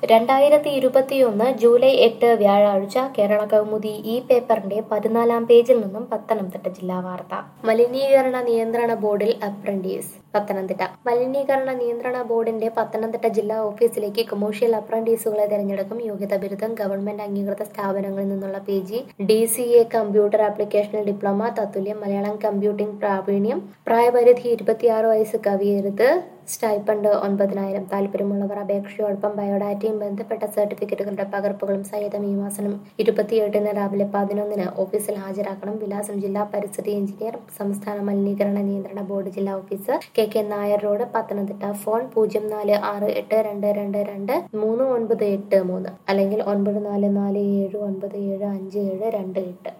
രണ്ടായിരത്തി ഇരുപത്തിയൊന്ന് ജൂലൈ എട്ട് വ്യാഴാഴ്ച കേരള കൗമുദി ഈ പേപ്പറിന്റെ പതിനാലാം പേജിൽ നിന്നും പത്തനംതിട്ട ജില്ലാ വാർത്ത മലിനീകരണ നിയന്ത്രണ ബോർഡിൽ അപ്രന്റീസ് പത്തനംതിട്ട മലിനീകരണ നിയന്ത്രണ ബോർഡിന്റെ പത്തനംതിട്ട ജില്ലാ ഓഫീസിലേക്ക് കൊമേഴ്ഷ്യൽ അപ്രന്റീസുകളെ തിരഞ്ഞെടുക്കും യോഗ്യത ബിരുദം ഗവൺമെന്റ് അംഗീകൃത സ്ഥാപനങ്ങളിൽ നിന്നുള്ള P G D C A computer ആപ്ലിക്കേഷനിൽ ഡിപ്ലോമ തത്തുല്യം മലയാളം കമ്പ്യൂട്ടിംഗ് പ്രാവീണ്യം പ്രായപരിധി ഇരുപത്തിയാറ് വയസ്സ് കവിയരുത് സ്റ്റൈപ്പണ്ട് ഒൻപതിനായിരം താല്പര്യമുള്ളവർ അപേക്ഷയോടൊപ്പം ബയോഡാറ്റയും ബന്ധപ്പെട്ട സർട്ടിഫിക്കറ്റുകളുടെ പകർപ്പുകളും സഹിതം ഈ മാസം ഇരുപത്തിയെട്ടിന് രാവിലെ പതിനൊന്നിന് ഓഫീസിൽ ഹാജരാക്കണം വിലാസം ജില്ലാ പരിസ്ഥിതി എഞ്ചിനീയർ സംസ്ഥാന മലിനീകരണ നിയന്ത്രണ ബോർഡ് ജില്ലാ officer K K Nair road Pathanamthitta phone പൂജ്യം നാല് ആറ് എട്ട് രണ്ട് രണ്ട് രണ്ട് മൂന്ന് ഒൻപത് എട്ട് മൂന്ന് അല്ലെങ്കിൽ ഒൻപത് നാല് നാല് ഏഴ് ഒൻപത് ഏഴ് അഞ്ച് ഏഴ് രണ്ട് എട്ട്